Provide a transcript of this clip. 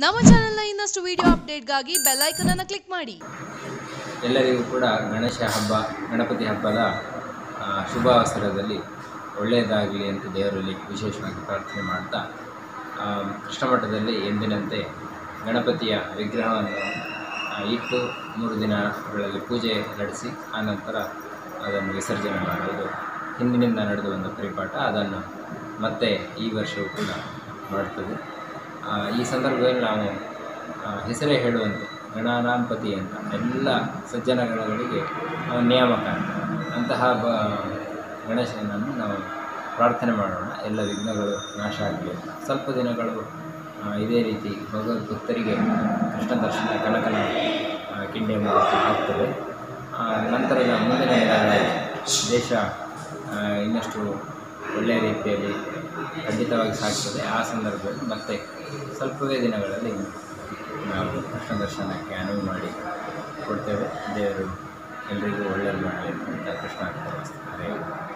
ನಮ್ಮ ಚಾನೆಲ್ನ ಇನ್ನಷ್ಟು ವಿಡಿಯೋ ಅಪ್ಡೇಟ್ಗಾಗಿ ಬೆಲ್ ಐಕನ್ ಅನ್ನು ಕ್ಲಿಕ್ ಮಾಡಿ ಎಲ್ಲರಿಗೂ ಕೂಡ ಗಣೇಶ ಹಬ್ಬ ಗಣಪತಿ ಹಬ್ಬದ ಆ, ಶುಭ ಅವಸರದಲ್ಲಿ ಒಳ್ಳೆಯದಾಗಲಿ ಅಂತ ದೇವರಲ್ಲಿ ವಿಶೇಷವಾಗಿ ಪ್ರಾರ್ಥನೆ ಮಾಡ್ತಾ ಆ, ಕೃಷ್ಣ ಮಠದಲ್ಲಿ ಎಂದಿನಂತೆ ಗಣಪತಿಯ ವಿಗ್ರಹವನ್ನು ಆ, ಇಟ್ಟು ಮೂರು ದಿನಗಳಲ್ಲಿ ಪೂಜೆ ನಡೆಸಿ ಆನಂತರ ಅದನ್ನು ವಿಸರ್ಜನೆ ಮಾಡುವುದು ಹಿಂದಿನಿಂದ ನಡೆದು ಬಂದ ಪರಿಪಾಠ ಅದನ್ನು ಮತ್ತೆ ಈ ವರ್ಷವೂ ಕೂಡ ಮಾಡ್ತದೆ ಆ, ಈ ಸಂದರ್ಭದಲ್ಲಿ ನಾವು ಆ, ಹೆಸರೇ ಹೇಳುವಂತೆ ಗಣಾನಾಂಪತಿ ಅಂತ ಎಲ್ಲ ಸಜ್ಜನ ಗಣಗಳಿಗೆ ಅವನ ನಿಯಾಮಕ ಅಂತ ಅಂತಹ ಬ ಗಣೇಶನನ್ನು ನಾವು ಪ್ರಾರ್ಥನೆ ಮಾಡೋಣ ಎಲ್ಲ ವಿಘ್ನಗಳು ನಾಶ ಆಗಲಿ ಅಂತ ಸ್ವಲ್ಪ ದಿನಗಳು ಆ, ಇದೇ ರೀತಿ ಭಗವದ್ ಭಕ್ತರಿಗೆ ಕೃಷ್ಣ ದರ್ಶನ ಕನಕನ ಆ, ಕಿಂಡಿ ಮೂಲಕ ಆಗ್ತದೆ ಆ, ನಂತರದ ಮುಂದಿನ ದಿನಗಳಲ್ಲಿ ದೇಶ ಆ, ಇನ್ನಷ್ಟು ಒಳ್ಳೆಯ ರೀತಿಯಲ್ಲಿ ಖಂಡಿತವಾಗಿ ಸಾಗ್ತದೆ ಆ ಸಂದರ್ಭದಲ್ಲಿ ಮತ್ತೆ ಸ್ವಲ್ಪವೇ ದಿನಗಳಲ್ಲಿ ನಾವು ಕೃಷ್ಣ ದರ್ಶನಕ್ಕೆ ಅನುವು ಮಾಡಿ ಕೊಡ್ತೇವೆ ದೇವರು ಎಲ್ರಿಗೂ ಒಳ್ಳೆಯದು ಮಾಡಲಿ ಅಂತ ಕೃಷ್ಣ ಹರೇ